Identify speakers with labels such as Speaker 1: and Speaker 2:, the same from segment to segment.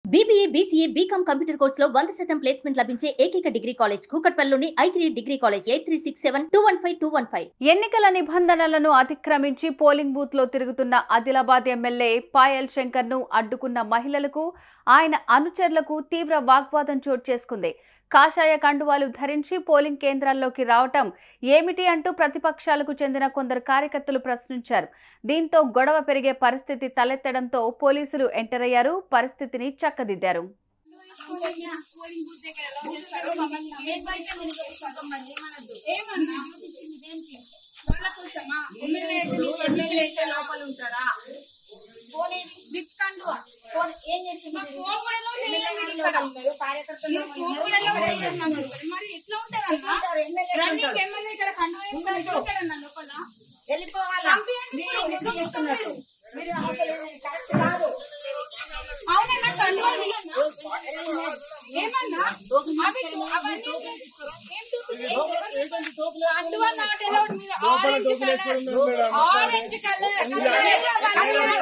Speaker 1: BBA BCA BCom computer కోర్సులో వంద శాతం ప్లేస్మెంట్ లభించే ఏకైక డిగ్రీ కాలేజ్ కూకట్పల్లిలోని I three degree college eight three six seven two one five two one five
Speaker 2: ఎన్నికల నిబంధనలను అతిక్రమించి పోలింగ్ బూత్ లో తిరుగుతున్న ఆదిలాబాద్ ఎమ్మెల్యే పాయల్ శంకర్ ను అడ్డుకున్న మహిళలకు ఆయన అనుచరులకు తీవ్ర వాగ్వాదం చోటు చేసుకుంది కాషాయ కండువాలు ధరించి పోలింగ్ కేంద్రాల్లోకి రావటం ఏమిటి అంటూ ప్రతిపక్షాలకు చెందిన కొందరు కార్యకర్తలు ప్రశ్నించారు దీంతో గొడవ పెరిగే పరిస్థితి తలెత్తడంతో పోలీసులు ఎంటర్ అయ్యారు పరిస్థితిని చక్కదిద్దారు
Speaker 3: ఏమన్నా వాళ్ళ కోసమా ఎమ్మెల్యే అయితే మీ ఎమ్మెల్యే అయితే లోపల ఉంటారా లిఫ్ట్ కండువా ఫోన్ ఏం చేస్తుంది ఫోన్ కూడా ఎలా చేయలేదు ఇక్కడ మీరు ఫోన్ కూడా ఎలా చేయలేదు. మరి ఎట్లా ఉంటారన్నా రన్నింగ్ ఎమ్మెల్యే ఇక్కడ కండువా వేసుకొని ఎట్లా ఉంటారన్నా లోపల
Speaker 4: వెళ్ళిపోవాలా
Speaker 3: పంపియండి
Speaker 4: మీరు
Speaker 3: ఇప్పుడు.
Speaker 4: ఎందుకు చేస్తున్నట్టు మీరు అసలు కరెక్ట్ కాదు
Speaker 3: అవునన్నా కండువా తీయన్నా? ఏమన్నా అవి అవన్నీ ఏం చూపించారు కండువా నాట్ అలౌడ్ మీరు ఆరెంజ్ కలర్ ఆరెంజ్ కలర్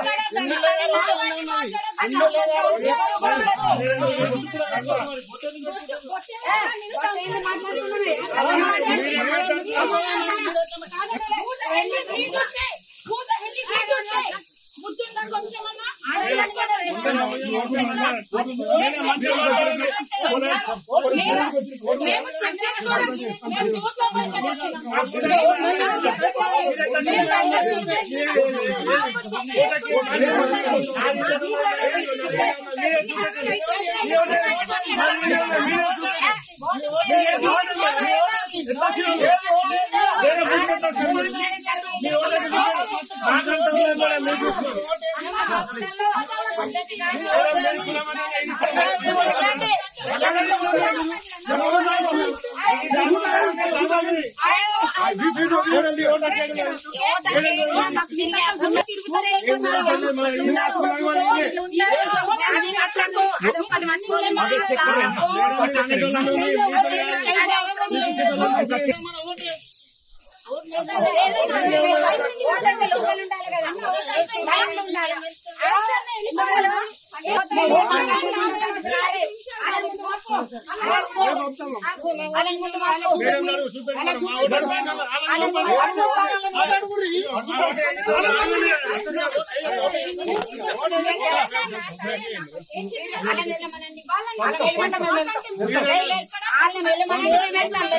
Speaker 3: ముద్దుందా కొంచెమన్నా మేము చెక్ చేసుకోవడానికి మేము చూసుకోవాలి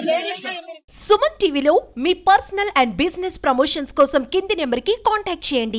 Speaker 5: సుమన్ టీవీలో మీ పర్సనల్ అండ్ బిజినెస్ ప్రమోషన్స్ కోసం కింది నెంబర్కి కాంటాక్ట్ చేయండి